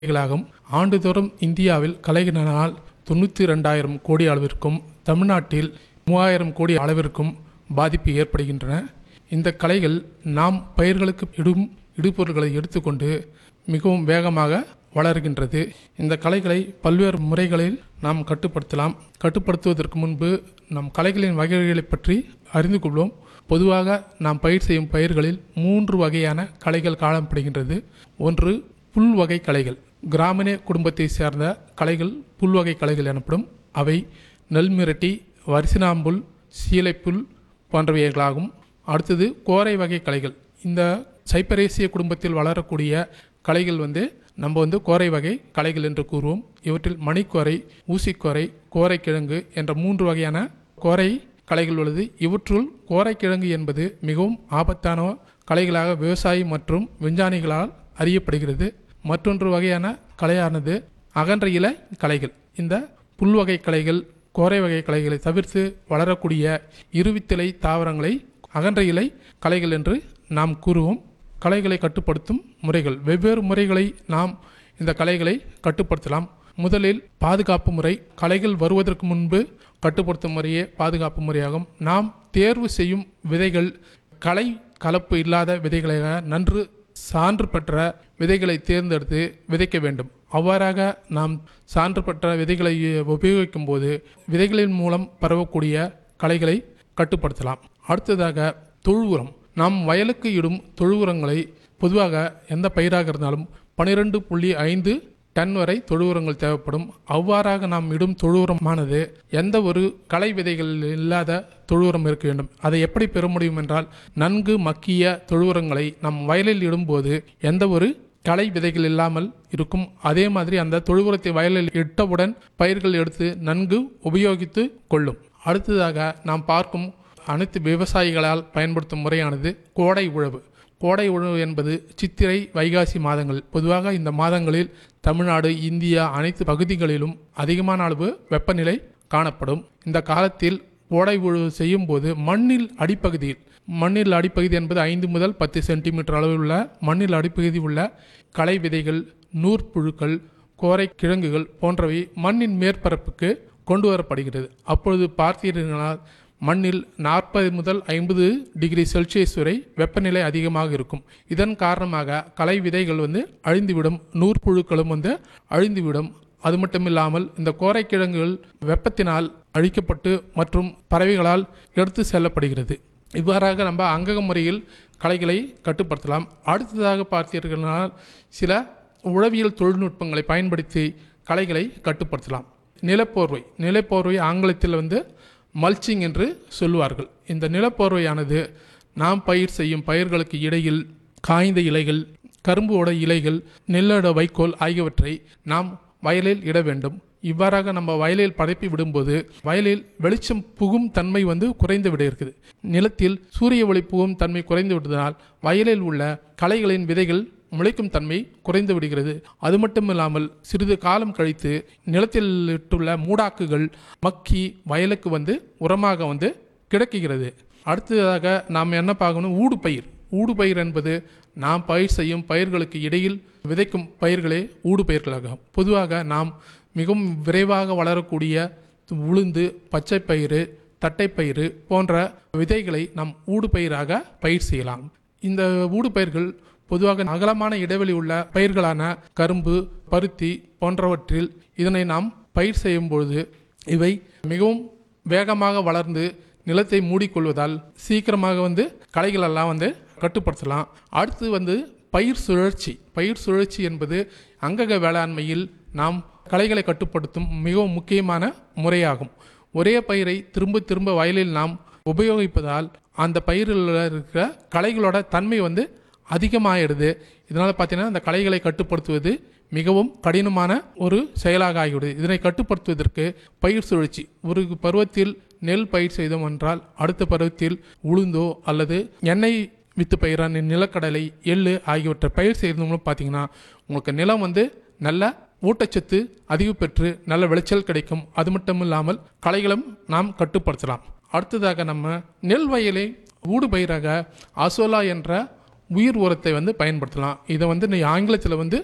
கலைகளாகும் ஆண்டுதோறும் இந்தியாவில் கலைகளினால் தொண்ணூற்றி ரெண்டாயிரம் கோடி அளவிற்கும் தமிழ்நாட்டில் மூவாயிரம் கோடி அளவிற்கும் பாதிப்பு ஏற்படுகின்றன இந்த கலைகள் நாம் பயிர்களுக்கு இடும் இடுபொருட்களை எடுத்துக்கொண்டு மிகவும் வேகமாக வளர்கின்றது இந்த கலைகளை பல்வேறு முறைகளில் நாம் கட்டுப்படுத்தலாம் கட்டுப்படுத்துவதற்கு முன்பு நம் கலைகளின் வகைகளை பற்றி அறிந்து கொள்வோம் பொதுவாக நாம் பயிர் செய்யும் பயிர்களில் மூன்று வகையான கலைகள் காணப்படுகின்றது ஒன்று புல் வகை கலைகள் கிராமின குடும்பத்தை சேர்ந்த கலைகள் புல்வகை கலைகள் எனப்படும் அவை நெல் மிரட்டி வரிசினாம்புல் சீலைப்புல் போன்றவைகளாகும் அடுத்தது கோரை வகை கலைகள் இந்த சைப்பரேசிய குடும்பத்தில் வளரக்கூடிய கலைகள் வந்து நம்ம வந்து கோரை வகை கலைகள் என்று கூறுவோம் இவற்றில் மணிக்கோரை ஊசிக்கோரை கோரைக்கிழங்கு என்ற மூன்று வகையான கோரை கலைகள் உள்ளது இவற்றுள் கோரைக்கிழங்கு என்பது மிகவும் ஆபத்தான கலைகளாக விவசாயி மற்றும் விஞ்ஞானிகளால் அறியப்படுகிறது மற்றொன்று வகையான கலையானது அகன்ற இல கலைகள் இந்த புல்வகை கலைகள் கோரை வகை கலைகளை தவிர்த்து வளரக்கூடிய இருவித்திலை தாவரங்களை அகன்ற இலை கலைகள் என்று நாம் கூறுவோம் கலைகளை கட்டுப்படுத்தும் முறைகள் வெவ்வேறு முறைகளை நாம் இந்த கலைகளை கட்டுப்படுத்தலாம் முதலில் பாதுகாப்பு முறை கலைகள் வருவதற்கு முன்பு கட்டுப்படுத்தும் முறையே பாதுகாப்பு முறையாகும் நாம் தேர்வு செய்யும் விதைகள் கலை கலப்பு இல்லாத விதைகளாக நன்று சான்று பெற்ற விதைகளை தேர்ந்தெடுத்து விதைக்க வேண்டும் அவ்வாறாக நாம் சான்று பெற்ற விதைகளை உபயோகிக்கும் போது விதைகளின் மூலம் பரவக்கூடிய களைகளை கட்டுப்படுத்தலாம் அடுத்ததாக தொழு உரம் நாம் வயலுக்கு இடும் தொழு உரங்களை பொதுவாக எந்த பயிராக இருந்தாலும் பனிரெண்டு புள்ளி ஐந்து டன் வரை தொழு உரங்கள் தேவைப்படும் அவ்வாறாக நாம் இடும் தொழு உரமானது எந்த ஒரு களை விதைகள் இல்லாத தொழு உரம் இருக்க வேண்டும் அதை எப்படி பெற முடியும் என்றால் நன்கு மக்கிய தொழு உரங்களை நம் வயலில் இடும்போது எந்த ஒரு களை விதைகள் இல்லாமல் இருக்கும் அதே மாதிரி அந்த தொழு உரத்தை வயலில் இட்டவுடன் பயிர்கள் எடுத்து நன்கு உபயோகித்து கொள்ளும் அடுத்ததாக நாம் பார்க்கும் அனைத்து விவசாயிகளால் பயன்படுத்தும் முறையானது கோடை உழவு கோடை உழவு என்பது சித்திரை வைகாசி மாதங்கள் பொதுவாக இந்த மாதங்களில் தமிழ்நாடு இந்தியா அனைத்து பகுதிகளிலும் அதிகமான அளவு வெப்பநிலை காணப்படும் இந்த காலத்தில் கோடை உழவு செய்யும் போது மண்ணில் அடிப்பகுதியில் மண்ணில் அடிப்பகுதி என்பது ஐந்து முதல் பத்து சென்டிமீட்டர் அளவில் உள்ள மண்ணில் அடிப்பகுதி உள்ள களை விதைகள் நூற்புழுக்கள் கோரை கிழங்குகள் போன்றவை மண்ணின் மேற்பரப்புக்கு கொண்டு வரப்படுகிறது அப்பொழுது பார்த்தீர்களால் மண்ணில் நாற்பது முதல் ஐம்பது டிகிரி செல்சியஸ் வரை வெப்பநிலை அதிகமாக இருக்கும் இதன் காரணமாக களை விதைகள் வந்து அழிந்துவிடும் நூற்புழுக்களும் வந்து அழிந்துவிடும் அது மட்டும் இல்லாமல் இந்த கோரைக்கிழங்குகள் வெப்பத்தினால் அழிக்கப்பட்டு மற்றும் பறவைகளால் எடுத்து செல்லப்படுகிறது இவ்வாறாக நம்ம அங்கக முறையில் கலைகளை கட்டுப்படுத்தலாம் அடுத்ததாக பார்த்தீர்களால் சில உளவியல் தொழில்நுட்பங்களை பயன்படுத்தி கலைகளை கட்டுப்படுத்தலாம் நிலப்போர்வை நிலப்போர்வை ஆங்கிலத்தில் வந்து மல்ச்சிங் என்று சொல்லுவார்கள் இந்த நிலப்போர்வையானது நாம் பயிர் செய்யும் பயிர்களுக்கு இடையில் காய்ந்த இலைகள் கரும்போட இலைகள் நெல்லோட வைக்கோல் ஆகியவற்றை நாம் வயலில் இட வேண்டும் இவ்வாறாக நம்ம வயலில் பரப்பி விடும்போது வயலில் வெளிச்சம் புகும் தன்மை வந்து குறைந்து விட இருக்குது நிலத்தில் சூரிய ஒளி புகும் தன்மை குறைந்து விடுவதனால் வயலில் உள்ள களைகளின் விதைகள் முளைக்கும் தன்மை குறைந்து விடுகிறது அது மட்டும் இல்லாமல் சிறிது காலம் கழித்து நிலத்தில் இட்டுள்ள மூடாக்குகள் மக்கி வயலுக்கு வந்து உரமாக வந்து கிடைக்குகிறது அடுத்ததாக நாம் என்ன பார்க்கணும் ஊடுபயிர் ஊடுபயிர் என்பது நாம் பயிர் செய்யும் பயிர்களுக்கு இடையில் விதைக்கும் பயிர்களே ஊடுபயிர்களாகும் பொதுவாக நாம் மிகவும் விரைவாக வளரக்கூடிய உளுந்து பச்சை பயிறு தட்டைப்பயிறு போன்ற விதைகளை நாம் ஊடுபயிராக பயிர் செய்யலாம் இந்த ஊடுபயிர்கள் பொதுவாக அகலமான இடைவெளி உள்ள பயிர்களான கரும்பு பருத்தி போன்றவற்றில் இதனை நாம் பயிர் செய்யும் பொழுது இவை மிகவும் வேகமாக வளர்ந்து நிலத்தை மூடிக்கொள்வதால் சீக்கிரமாக வந்து களைகள் எல்லாம் வந்து கட்டுப்படுத்தலாம் அடுத்து வந்து பயிர் சுழற்சி பயிர் சுழற்சி என்பது அங்கக வேளாண்மையில் நாம் களைகளை கட்டுப்படுத்தும் மிகவும் முக்கியமான முறையாகும் ஒரே பயிரை திரும்ப திரும்ப வயலில் நாம் உபயோகிப்பதால் அந்த பயிரில் இருக்கிற களைகளோட தன்மை வந்து அதிகமாகிடுது இதனால் பார்த்தீங்கன்னா அந்த களைகளை கட்டுப்படுத்துவது மிகவும் கடினமான ஒரு செயலாக ஆகிவிடுது இதனை கட்டுப்படுத்துவதற்கு பயிர் சுழற்சி ஒரு பருவத்தில் நெல் பயிர் செய்தோம் என்றால் அடுத்த பருவத்தில் உளுந்தோ அல்லது எண்ணெய் வித்து பயிரான நிலக்கடலை எள்ளு ஆகியவற்றை பயிர் செய்தவங்களும் பார்த்தீங்கன்னா உங்களுக்கு நிலம் வந்து நல்ல ஊட்டச்சத்து அதிகம் பெற்று நல்ல விளைச்சல் கிடைக்கும் அது மட்டும் இல்லாமல் களைகளும் நாம் கட்டுப்படுத்தலாம் அடுத்ததாக நம்ம நெல் வயலை ஊடு பயிராக அசோலா என்ற உயிர் உரத்தை வந்து பயன்படுத்தலாம் இதை வந்து ஆங்கிலத்தில் வந்து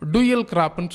டூயல் கிராப்னு